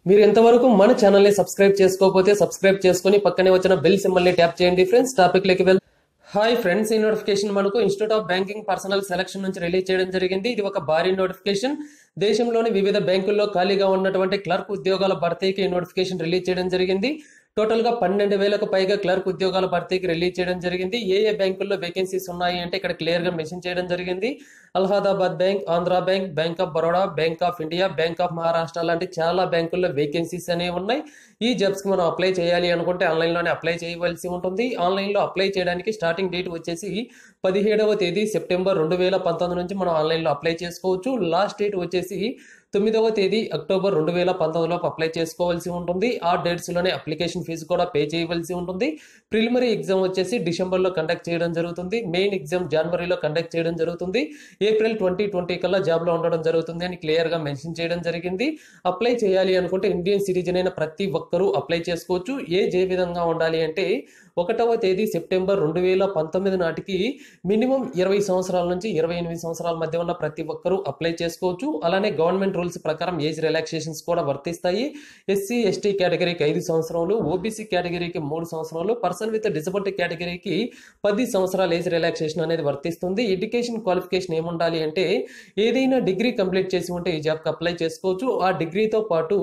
మీరు ఎంతవరకు మన ఛానల్ ని సబ్స్క్రైబ్ చేసుకోకపోతే సబ్స్క్రైబ్ చేసుకుని పక్కనే వచ్చిన బెల్ సింబల్ ని ట్యాప్ చేయండి ఫ్రెండ్స్ టాపిక్ లోకి వెళ్దాం హాయ్ ఫ్రెండ్స్ ఈ నోటిఫికేషన్ మనకు institute of banking personnel selection నుంచి రిలీజ్ చేయడం జరిగింది ఇది ఒక భారీ నోటిఫికేషన్ దేశంలోని వివిధ బ్యాంకుల్లో ఖాళీగా ఉన్నటువంటి క్లర్క్ ఉద్యోగాల భర్తీకి ఈ నోటిఫికేషన్ రిలీజ్ చేయడం జరిగింది టోటల్ గా పన్నెండు వేలకు పైగా క్లర్క్ ఉద్యోగాల భర్తీకి రిలీజ్ చేయడం జరిగింది ఏ ఏ బ్యాంకుల్లో వేకెన్సీస్ ఉన్నాయి అంటే ఇక్కడ క్లియర్ గా మెన్షన్ చేయడం జరిగింది Allahabad bank Andhra bank bank of Baroda bank of India bank of Maharashtra లాంటి చాలా బ్యాంకుల్లో వేకెన్సీస్ అనేవి ఉన్నాయి ఈ జాబ్స్ కి మనం అప్లై చేయాలి అనుకుంటే ఆన్లైన్ లోనే అప్లై చేయవలసి ఉంటుంది ఆన్లైన్ లో అప్లై చేయడానికి స్టార్టింగ్ డేట్ వచ్చేసి పదిహేడవ తేదీ సెప్టెంబర్ రెండు వేల పంతొమ్మిది నుంచి మనం ఆన్లైన్ లో అప్లై చేసుకోవచ్చు లాస్ట్ డేట్ వచ్చేసి తొమ్మిదవ తేదీ అక్టోబర్ రెండు వేల పంతొమ్మిదిలోపు అప్లై చేసుకోవాల్సి ఉంటుంది ఆ డేట్స్ లోనే అప్లికేషన్ ఫీజు కూడా పే చేయవలసి ఉంటుంది ప్రిలిమరీ ఎగ్జామ్ వచ్చేసి డిసెంబర్ లో కండక్ట్ చేయడం జరుగుతుంది మెయిన్ ఎగ్జామ్ జనవరిలో కండక్ట్ చేయడం జరుగుతుంది ఏప్రిల్ ట్వంటీ ట్వంటీ కల్లా జాబ్ లో ఉండడం జరుగుతుంది అని క్లియర్ గా మెన్షన్ చేయడం జరిగింది అప్లై చేయాలి అనుకుంటే ఇండియన్ సిటిజన్ అయిన ప్రతి ఒక్కరూ అప్లై చేసుకోవచ్చు ఏజ్ ఏ విధంగా ఉండాలి అంటే ఒకటవ తేదీ సెప్టెంబర్ రెండు వేల పంతొమ్మిది నాటికి మినిమం ఇరవై సంవత్సరాల నుంచి ఇరవై ఎనిమిది సంవత్సరాల మధ్య ఉన్న ప్రతి ఒక్కరూ అప్లై చేసుకోవచ్చు అలానే గవర్నమెంట్ రూల్స్ ప్రకారం ఏజ్ రిలాక్సేషన్స్ కూడా వర్తిస్తాయి ఎస్సీ ఎస్టీ కేటగిరీకి ఐదు సంవత్సరాలు ఓబీసీ కేటగిరీకి మూడు సంవత్సరాలు పర్సన్ విత్ డిసబిలిటీ కేటగిరీకి పది సంవత్సరాల ఏజ్ రిలాక్సేషన్ అనేది వర్తిస్తుంది ఎడ్యుకేషన్ క్వాలిఫికేషన్ ఏముండాలి అంటే ఏదైనా డిగ్రీ కంప్లీట్ చేసి ఉంటే ఈ జాబ్కి అప్లై చేసుకోవచ్చు ఆ డిగ్రీతో పాటు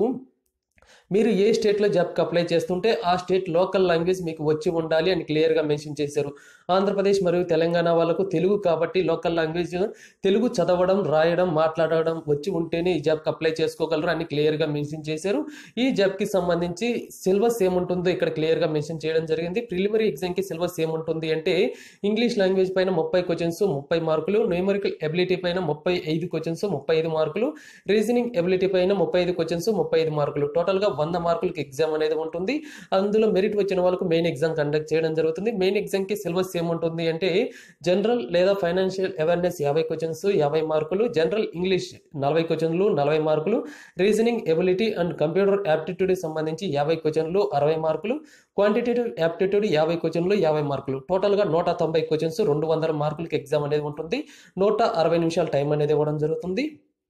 మీరు ఏ స్టేట్లో జాబ్కి అప్లై చేస్తుంటే ఆ స్టేట్ లోకల్ లాంగ్వేజ్ మీకు వచ్చి ఉండాలి అని క్లియర్గా మెన్షన్ చేశారు ఆంధ్రప్రదేశ్ మరియు తెలంగాణ వాళ్ళకు తెలుగు కాబట్టి లోకల్ లాంగ్వేజ్ తెలుగు చదవడం రాయడం మాట్లాడడం వచ్చి ఉంటేనే ఈ జాబ్కి అప్లై చేసుకోగలరు అని క్లియర్గా మెన్షన్ చేశారు ఈ జాబ్కి సంబంధించి సిలబస్ ఏముంటుందో ఇక్కడ క్లియర్గా మెన్షన్ చేయడం జరిగింది ప్రిలిమరీ ఎగ్జామ్కి సిలబస్ ఏముంటుంది అంటే ఇంగ్లీష్ లాంగ్వేజ్ పైన ముప్పై క్వశ్చన్స్ ముప్పై మార్కులు న్యూమరికల్ ఎబిలిటీ పైన ముప్పై ఐదు క్వశ్చన్స్ ముప్పై ఐదు మార్కులు రీజనింగ్ ఎబిలిటీ పైన ముప్పై ఐదు క్వశ్చన్స్ ముప్పై ఐదు మార్కులు టోటల్గా వంద మార్కులకి ఎగ్జామ్ అనేది ఉంటుంది అందులో మెరిట్ వచ్చిన వాళ్ళకు మెయిన్ ఎగ్జామ్ కండక్ట్ చేయడం జరుగుతుంది మెయిన్ ఎగ్జామ్కి సిలబస్ ఏముంటుంది అంటే జనరల్ లేదా ఫైనాన్షియల్ అవేర్నెస్ యాభై క్వశ్చన్స్ యాభై మార్కులు జనరల్ ఇంగ్లీష్ నలభై క్వశ్చన్లు నలభై మార్కులు రీజనింగ్ ఎబిలిటీ అండ్ కంప్యూటర్ యాప్టిట్యూడ్కి సంబంధించి యాభై క్వశ్చన్లు అరవై మార్కులు క్వాంటిటేటివ్ యాప్టిట్యూడ్ యాభై క్వశ్చన్లు యాభై మార్కులు టోటల్గా నూట తొంభై క్వశ్చన్స్ రెండు వందల మార్కులకి ఎగ్జామ్ అనేది ఉంటుంది నూట అరవై నిమిషాల టైం అనేది ఇవ్వడం జరుగుతుంది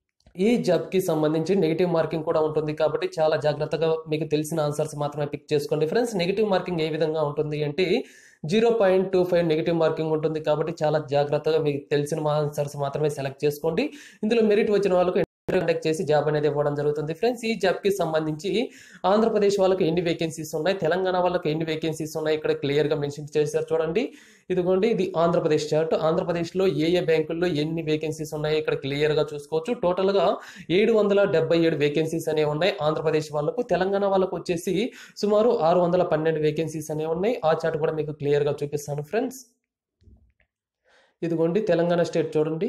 ఈ జాబ్కి సంబంధించి నెగిటివ్ మార్కింగ్ కూడా ఉంటుంది కాబట్టి చాలా జాగ్రత్తగా మీకు తెలిసిన ఆన్సర్స్ మాత్రమే పిక్ చేసుకోండి ఫ్రెండ్స్ నెగిటివ్ మార్కింగ్ ఏ విధంగా ఉంటుంది అంటే zero point two five negative marking ఉంటుంది కాబట్టి చాలా జాగ్రత్తగా మీకు తెలిసిన ఆన్సర్స్ మాత్రమే సెలెక్ట్ చేసుకోండి ఇందులో మెరిట్ వచ్చిన వాళ్ళకు కండక్ట్ చేసి జాబ్ అనేది ఇవ్వడం జరుగుతుంది ఫ్రెండ్స్ ఈ జాబ్ కి సంబంధించి ఆంధ్రప్రదేశ్ వాళ్ళకి ఎన్ని వేకెన్సీస్ ఉన్నాయి తెలంగాణ వాళ్ళకి ఎన్ని వేకెన్సీస్ ఉన్నాయి ఇక్కడ క్లియర్ గా మెన్షన్ చేశారు చూడండి ఇదిగోండి ఇది ఆంధ్రప్రదేశ్ చార్ట్ ఆంధ్రప్రదేశ్ లో ఏ ఏ బ్యాంకుల్లో ఎన్ని వేకెన్సీస్ ఉన్నాయి ఇక్కడ క్లియర్ గా చూసుకోవచ్చు టోటల్ గా ఏడు వందల డెబ్బై ఏడు వేకెన్సీస్ అనేవి ఉన్నాయి ఆంధ్రప్రదేశ్ వాళ్ళకు తెలంగాణ వాళ్ళకు వచ్చేసి సుమారు ఆరు వందల పన్నెండు వేకెన్సీస్ అనేవి ఉన్నాయి ఆ చార్ట్ కూడా మీకు క్లియర్ గా చూపిస్తాను ఫ్రెండ్స్ ఇదిగోండి తెలంగాణ స్టేట్ చూడండి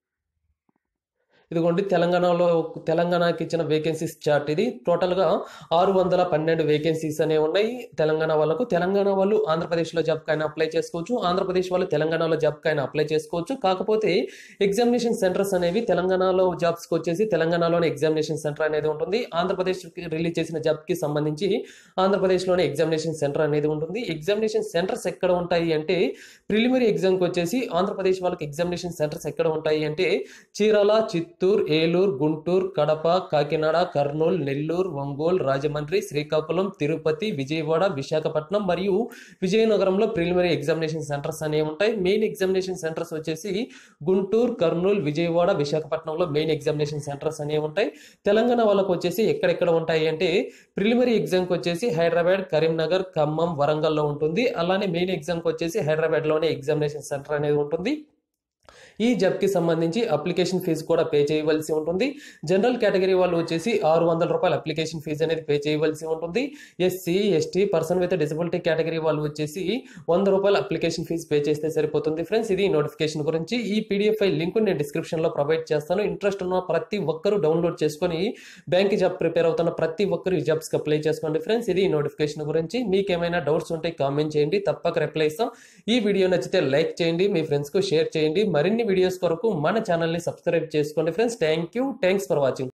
ఇదిగోండి తెలంగాణలో తెలంగాణకి ఇచ్చిన వేకెన్సీస్ చార్ట్ ఇది టోటల్గా ఆరు వందల పన్నెండు వేకెన్సీస్ అనేవి ఉన్నాయి తెలంగాణ వాళ్ళకు తెలంగాణ వాళ్ళు ఆంధ్రప్రదేశ్లో జాబ్కి అయినా అప్లై చేసుకోవచ్చు ఆంధ్రప్రదేశ్ వాళ్ళు తెలంగాణలో జాబ్కి అయినా అప్లై చేసుకోవచ్చు కాకపోతే ఎగ్జామినేషన్ సెంటర్స్ అనేవి తెలంగాణలో జాబ్స్కి వచ్చేసి తెలంగాణలోనే ఎగ్జామినేషన్ సెంటర్ అనేది ఉంటుంది ఆంధ్రప్రదేశ్ రిలీజ్ చేసిన జాబ్కి సంబంధించి ఆంధ్రప్రదేశ్లోనే ఎగ్జామినేషన్ సెంటర్ అనేది ఉంటుంది ఎగ్జామినేషన్ సెంటర్స్ ఎక్కడ ఉంటాయి అంటే ప్రిలిమరీ ఎగ్జామ్కి వచ్చేసి ఆంధ్రప్రదేశ్ వాళ్ళకి ఎగ్జామినేషన్ సెంటర్స్ ఎక్కడ ఉంటాయి అంటే చీరాల చిత్తూరు ఏలూరు గుంటూరు కడప కాకినాడ కర్నూలు నెల్లూరు ఒంగోలు రాజమండ్రి శ్రీకాకుళం తిరుపతి విజయవాడ విశాఖపట్నం మరియు విజయనగరంలో ప్రిలిమరీ ఎగ్జామినేషన్ సెంటర్స్ అనేవి ఉంటాయి మెయిన్ ఎగ్జామినేషన్ సెంటర్స్ వచ్చేసి గుంటూరు కర్నూలు విజయవాడ విశాఖపట్నంలో మెయిన్ ఎగ్జామినేషన్ సెంటర్స్ అనేవి ఉంటాయి తెలంగాణ వాళ్ళకు వచ్చేసి ఎక్కడెక్కడ ఉంటాయి అంటే ప్రిలిమరీ ఎగ్జామ్కి వచ్చేసి హైదరాబాద్ కరీంనగర్ ఖమ్మం వరంగల్లో ఉంటుంది అలానే మెయిన్ ఎగ్జామ్కి వచ్చేసి హైదరాబాద్లోనే ఎగ్జామినేషన్ సెంటర్ అనేది ఉంటుంది ఈ జాబ్కి సంబంధించి అప్లికేషన్ ఫీజు కూడా పే చేయవలసి ఉంటుంది జనరల్ కేటగిరీ వాళ్ళు వచ్చేసి ఆరు వందల రూపాయల అప్లికేషన్ ఫీజు అనేది పే చేయవలసి ఉంటుంది SC ST person with disability category వాళ్ళు వచ్చేసి వంద రూపాయల అప్లికేషన్ ఫీజు పే చేస్తే సరిపోతుంది ఫ్రెండ్స్ ఇది నోటిఫికేషన్ గురించి ఈ పీడిఎఫ్ ఫైల్ లింక్ నేను డిస్క్రిప్షన్లో ప్రొవైడ్ చేస్తాను ఇంట్రెస్ట్ ఉన్న ప్రతి ఒక్కరూ డౌన్లోడ్ చేసుకొని బ్యాంక్ జాబ్ ప్రిపేర్ అవుతున్న ప్రతి ఒక్కరు ఈ జాబ్స్కి అప్లై చేసుకోండి ఫ్రెండ్స్ ఇది నోటిఫికేషన్ గురించి మీకు ఏమైనా డౌట్స్ ఉంటే కామెంట్ చేయండి తప్పక రిప్లై ఇస్తాం ఈ వీడియో నచ్చితే లైక్ చేయండి మీ ఫ్రెండ్స్కు షేర్ చేయండి మరిన్ని వీడియోస్ కొరకు మన ఛానల్ని సబ్స్క్రైబ్ చేసుకోండి friends thank you thanks for watching